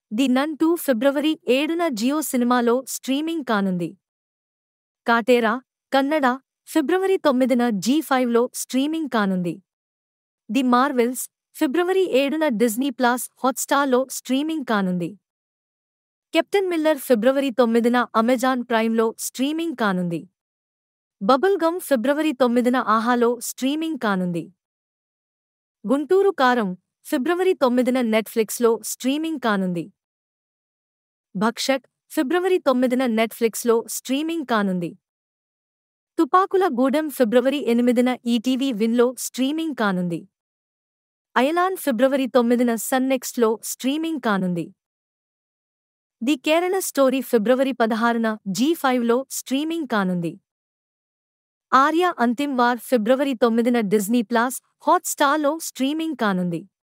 the none two ఫిబ్రవరి ఏడున జియో సినిమాలో streaming కానుంది కాటేరా కన్నడ ఫిబ్రవరి తొమ్మిదిన జీ ఫైవ్లో స్ట్రీమింగ్ కానుంది ది మార్వెల్స్ ఫిబ్రవరి ఏడున డిజ్నీ ప్లాస్ హాట్స్టార్లో స్ట్రీమింగ్ కానుంది కెప్టెన్ మిల్లర్ ఫిబ్రవరి తొమ్మిదిన అమెజాన్ ప్రైమ్లో స్ట్రీమింగ్ కానుంది బబుల్ గమ్ ఫిబ్రవరి తొమ్మిదిన ఆహాలో స్ట్రీమింగ్ కానుంది గుంటూరు కారం ఫిబ్రవరి తొమ్మిదిన నెట్ఫ్లిక్స్లో స్ట్రీమింగ్ కానుంది భక్షక్ ఫిబ్రవరి తొమ్మిదిన నెట్ఫ్లిక్స్లో స్ట్రీమింగ్ కానుంది తుపాకుల గూడెం ఫిబ్రవరి ఎనిమిదిన ఈటీవీ విన్లో స్ట్రీమింగ్ కానుంది అయలాన్ ఫిబ్రవరి తొమ్మిదిన సన్నెక్స్ట్లో స్ట్రీమింగ్ కానుంది ది కేరళ స్టోరీ ఫిబ్రవరి పదహారున జీ ఫైవ్లో స్ట్రీమింగ్ కానుంది ఆర్య అంతిమ్ వార్ ఫిబ్రవరి తొమ్మిదిన డిజ్నీ ప్లాస్ హాట్స్టార్లో స్ట్రీమింగ్ కానుంది